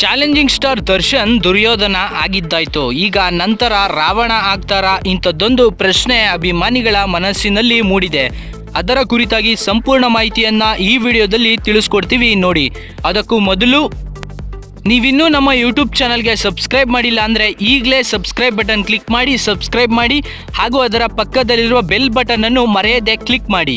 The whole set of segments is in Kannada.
ಚಾಲೆಂಜಿಂಗ್ ಸ್ಟಾರ್ ದರ್ಶನ್ ದುರ್ಯೋಧನ ಆಗಿದ್ದಾಯ್ತು ಈಗ ನಂತರ ರಾವಣ ಆಗ್ತಾರಾ ಇಂಥದ್ದೊಂದು ಪ್ರಶ್ನೆ ಅಭಿಮಾನಿಗಳ ಮನಸ್ಸಿನಲ್ಲಿ ಮೂಡಿದೆ ಅದರ ಕುರಿತಾಗಿ ಸಂಪೂರ್ಣ ಮಾಹಿತಿಯನ್ನ ಈ ವಿಡಿಯೋದಲ್ಲಿ ತಿಳಿಸ್ಕೊಡ್ತೀವಿ ನೋಡಿ ಅದಕ್ಕೂ ಮೊದಲು ನೀವಿನ್ನೂ ನಮ್ಮ ಯೂಟ್ಯೂಬ್ ಚಾನಲ್ಗೆ ಸಬ್ಸ್ಕ್ರೈಬ್ ಮಾಡಿಲ್ಲ ಅಂದರೆ ಈಗಲೇ ಸಬ್ಸ್ಕ್ರೈಬ್ ಬಟನ್ ಕ್ಲಿಕ್ ಮಾಡಿ ಸಬ್ಸ್ಕ್ರೈಬ್ ಮಾಡಿ ಹಾಗೂ ಅದರ ಪಕ್ಕದಲ್ಲಿರುವ ಬೆಲ್ ಬಟನ್ ಅನ್ನು ಮರೆಯದೆ ಕ್ಲಿಕ್ ಮಾಡಿ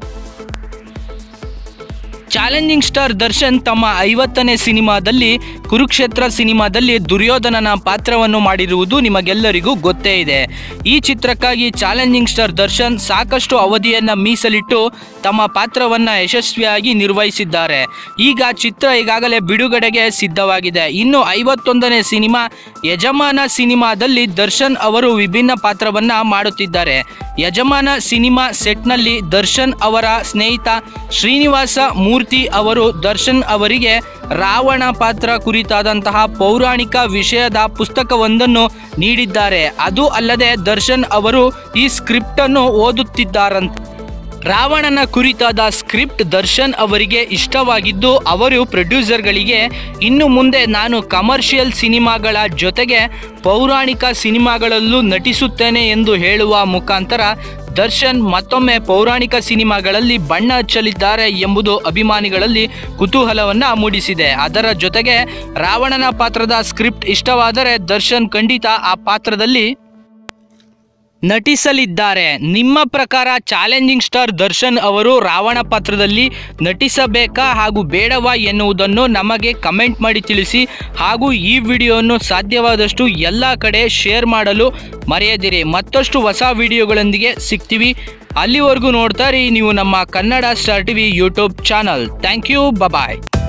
ಚಾಲೆಂಜಿಂಗ್ ಸ್ಟಾರ್ ದರ್ಶನ್ ತಮ್ಮ ಐವತ್ತನೇ ಸಿನಿಮಾದಲ್ಲಿ ಕುರುಕ್ಷೇತ್ರ ಸಿನಿಮಾದಲ್ಲಿ ದುರ್ಯೋಧನನ ಪಾತ್ರವನ್ನು ಮಾಡಿರುವುದು ನಿಮಗೆಲ್ಲರಿಗೂ ಗೊತ್ತೇ ಇದೆ ಈ ಚಿತ್ರಕ್ಕಾಗಿ ಚಾಲೆಂಜಿಂಗ್ ಸ್ಟಾರ್ ದರ್ಶನ್ ಸಾಕಷ್ಟು ಅವಧಿಯನ್ನು ಮೀಸಲಿಟ್ಟು ತಮ್ಮ ಪಾತ್ರವನ್ನು ಯಶಸ್ವಿಯಾಗಿ ನಿರ್ವಹಿಸಿದ್ದಾರೆ ಈಗ ಚಿತ್ರ ಈಗಾಗಲೇ ಬಿಡುಗಡೆಗೆ ಸಿದ್ಧವಾಗಿದೆ ಇನ್ನು ಐವತ್ತೊಂದನೇ ಸಿನಿಮಾ ಯಜಮಾನ ಸಿನಿಮಾದಲ್ಲಿ ದರ್ಶನ್ ಅವರು ವಿಭಿನ್ನ ಪಾತ್ರವನ್ನ ಮಾಡುತ್ತಿದ್ದಾರೆ ಯಜಮಾನ ಸಿನಿಮಾ ಸೆಟ್ನಲ್ಲಿ ದರ್ಶನ್ ಅವರ ಸ್ನೇಹಿತ ಶ್ರೀನಿವಾಸ ಮೂರ್ತಿ ಅವರು ದರ್ಶನ್ ಅವರಿಗೆ ರಾವಣ ಪಾತ್ರ ಕುರಿತಾದಂತಹ ಪೌರಾಣಿಕ ವಿಷಯದ ಪುಸ್ತಕವೊಂದನ್ನು ನೀಡಿದ್ದಾರೆ ಅದು ಅಲ್ಲದೆ ದರ್ಶನ್ ಅವರು ಈ ಸ್ಕ್ರಿಪ್ಟ್ ಅನ್ನು ಓದುತ್ತಿದ್ದಾರಂತೆ ರಾವಣನ ಕುರಿತಾದ ಸ್ಕ್ರಿಪ್ಟ್ ದರ್ಶನ್ ಅವರಿಗೆ ಇಷ್ಟವಾಗಿದ್ದು ಅವರು ಪ್ರೊಡ್ಯೂಸರ್ಗಳಿಗೆ ಇನ್ನು ಮುಂದೆ ನಾನು ಕಮರ್ಷಿಯಲ್ ಸಿನಿಮಾಗಳ ಜೊತೆಗೆ ಪೌರಾಣಿಕ ಸಿನಿಮಾಗಳಲ್ಲೂ ನಟಿಸುತ್ತೇನೆ ಎಂದು ಹೇಳುವ ಮುಖಾಂತರ ದರ್ಶನ್ ಮತ್ತೊಮ್ಮೆ ಪೌರಾಣಿಕ ಸಿನಿಮಾಗಳಲ್ಲಿ ಬಣ್ಣ ಹಚ್ಚಲಿದ್ದಾರೆ ಎಂಬುದು ಅಭಿಮಾನಿಗಳಲ್ಲಿ ಕುತೂಹಲವನ್ನ ಮೂಡಿಸಿದೆ ಅದರ ಜೊತೆಗೆ ರಾವಣನ ಪಾತ್ರದ ಸ್ಕ್ರಿಪ್ಟ್ ಇಷ್ಟವಾದರೆ ದರ್ಶನ್ ಖಂಡಿತ ಆ ಪಾತ್ರದಲ್ಲಿ ನಟಿಸಲಿದ್ದಾರೆ ನಿಮ್ಮ ಪ್ರಕಾರ ಚಾಲೆಂಜಿಂಗ್ ಸ್ಟಾರ್ ದರ್ಶನ್ ಅವರು ರಾವಣ ಪಾತ್ರದಲ್ಲಿ ನಟಿಸಬೇಕಾ ಹಾಗೂ ಬೇಡವಾ ಎನ್ನುವುದನ್ನು ನಮಗೆ ಕಮೆಂಟ್ ಮಾಡಿ ತಿಳಿಸಿ ಹಾಗೂ ಈ ವಿಡಿಯೋವನ್ನು ಸಾಧ್ಯವಾದಷ್ಟು ಎಲ್ಲ ಕಡೆ ಶೇರ್ ಮಾಡಲು ಮರೆಯದಿರಿ ಮತ್ತಷ್ಟು ಹೊಸ ವಿಡಿಯೋಗಳೊಂದಿಗೆ ಸಿಗ್ತೀವಿ ಅಲ್ಲಿವರೆಗೂ ನೋಡ್ತಾ ಇರಿ ನೀವು ನಮ್ಮ Kannada star TV YouTube channel thank you bye-bye